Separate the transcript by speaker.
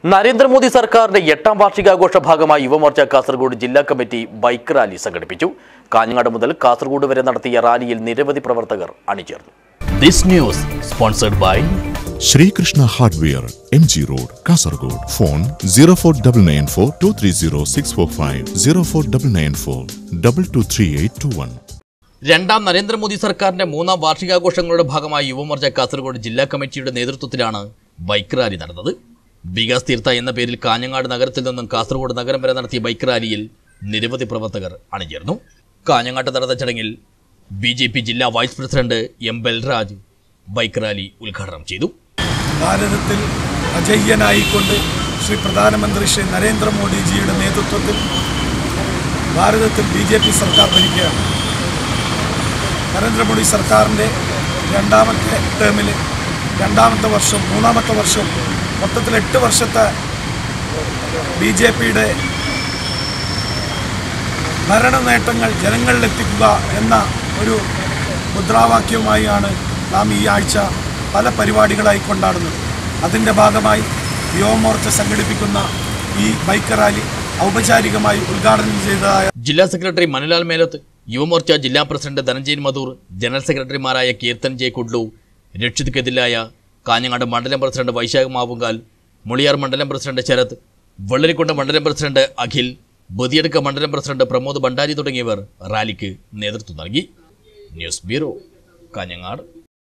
Speaker 1: നരേന്ദ്രമോദി സർക്കാരിന്റെ എട്ടാം വാർഷികാഘോഷ ഭാഗമായി യുവമോർച്ച കാസർഗോഡ് ജില്ലാ കമ്മിറ്റി ബൈക്ക് റാലി സംഘടിപ്പിച്ചു കാഞ്ഞങ്ങാട് മുതൽ കാസർഗോഡ് വരെ നടത്തിയ റാലിയിൽ നിരവധി പ്രവർത്തകർ അണിചേർന്നു this news sponsored by
Speaker 2: Srikrishna hardware M G road Kasaragod phone zero four double nine four two three zero six four five zero four double nine four double two three eight two one
Speaker 1: രണ്ടാം നരേന്ദ്രമോദി സർക്കാരിന്റെ മൂന്നാം വാർഷികാഘോഷങ്ങളുടെ ഭാഗമായി യുവമോർച്ച കാസർഗോഡ് ജില്ലാ കമ്മിറ്റിയുടെ നേതൃത്വത്തിലാണ് bike rally നടന്നത് വികാസ് തീർത്ഥ എന്ന പേരിൽ കാഞ്ഞങ്ങാട് നഗരത്തിൽ നിന്നും കാസർഗോഡ് നഗരം വരെ നടത്തിയ ബൈക്ക് റാലിയിൽ നിരവധി പ്രവർത്തകർ അണിചേർന്നു കാഞ്ഞങ്ങാട്ട് നടന്ന ചടങ്ങിൽ ബി ജെ പി ജില്ലാ vice president M Balraj bike rally ഉദ്ഘാടനം ചെയ്തു
Speaker 3: ഭാരതത്തിൽ അജയ്യനായിക്കൊണ്ട് ശ്രീ പ്രധാനമന്ത്രി ശ്രീ നരേന്ദ്രമോദിജിയുടെ നേതൃത്വത്തിൽ ഭാരതത്തിൽ ബി ജെ പി സർക്കാർ ഭരിക്കുകയാണ് നരേന്ദ്രമോദി സർക്കാരിൻ്റെ രണ്ടാമത്തെ ടേമിൽ രണ്ടാമത്തെ വർഷം മൂന്നാമത്തെ വർഷം മൊത്തത്തിൽ എട്ട് വർഷത്തെ ബി ജെ പിയുടെ ഭരണ നേട്ടങ്ങൾ ജനങ്ങളിലെത്തിക്കുക എന്ന ഒരു മുദ്രാവാക്യവുമായാണ് നാം ഈ ആഴ്ച പല പരിപാടികളായി കൊണ്ടാടുന്നത് അതിൻ്റെ ഭാഗമായി യുവമോർച്ച സംഘടിപ്പിക്കുന്ന ഈ ബൈക്ക് റാലി ഔപചാരികമായി ഉദ്ഘാടനം ചെയ്തതായ
Speaker 1: ജില്ലാ സെക്രട്ടറി മനുലാൽ മേലത്ത് യുവമോർച്ച ജില്ലാ പ്രസിഡന്റ് ധനഞ്ജയൻ മധൂർ ജനറൽ സെക്രട്ടറിമാരായ കീർത്തൻ ജെ കുഡ്ലു രക്ഷിത് കെതിലായ കാഞ്ഞങ്ങാട് മണ്ഡലം പ്രസിഡന്റ് വൈശാഖ് മാവുങ്കാൽ മുളിയാർ മണ്ഡലം പ്രസിഡന്റ് ശരത് വെള്ളരിക്കുണ്ട് മണ്ഡലം പ്രസിഡന്റ് അഖിൽ ബദിയടുക്ക മണ്ഡലം പ്രസിഡന്റ് പ്രമോദ് ഭണ്ഡാരി തുടങ്ങിയവർ റാലിക്ക് നേതൃത്വം നൽകി ന്യൂസ് ബ്യൂറോ കാഞ്ഞങ്ങാട്